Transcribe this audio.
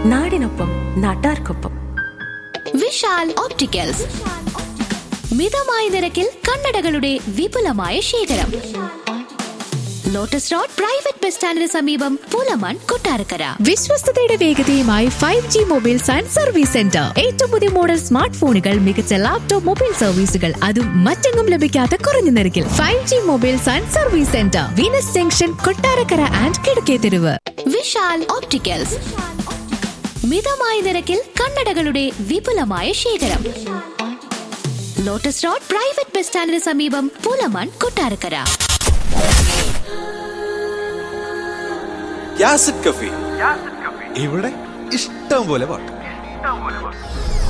നാടിനൊപ്പം നാട്ടാർക്കൊപ്പം വിശാൽ ഓപ്റ്റിക്കൽസ് മിതമായ നിരക്കിൽ കണ്ണടകളുടെ വിപുലമായ ശേഖരം ലോട്ടസ് റോഡ് പ്രൈവറ്റ് ബസ് സ്റ്റാൻഡിന് സമീപം പൂലമാൻ കൊട്ടാരക്കര വിശ്വസ്തയുടെ വേഗതയുമായി five G mobiles and service centre ഏറ്റവും പുതിയ മോഡൽ സ്മാർട്ട് ഫോണുകൾ മികച്ച ലാപ്ടോപ്പ് മൊബൈൽ സർവീസുകൾ അതും മറ്റെങ്ങും ലഭിക്കാത്ത കുറഞ്ഞ നിരക്കിൽ five G mobiles and service centre Venus junction Kottarakkara and Kizhakketheruvu Vishal opticals മിതമായ നിരക്കിൽ കണ്ണടകളുടെ വിപുലമായ ശേഖരം ലോട്ടസ് റോഡ് പ്രൈവറ്റ് ബസ് സ്റ്റാൻഡിന് സമീപം പൂലമാൻ കൊട്ടാരക്കര യാസിഡ് കഫി ഇവിടെ ഇഷ്ടം പോലെ പാട്ട്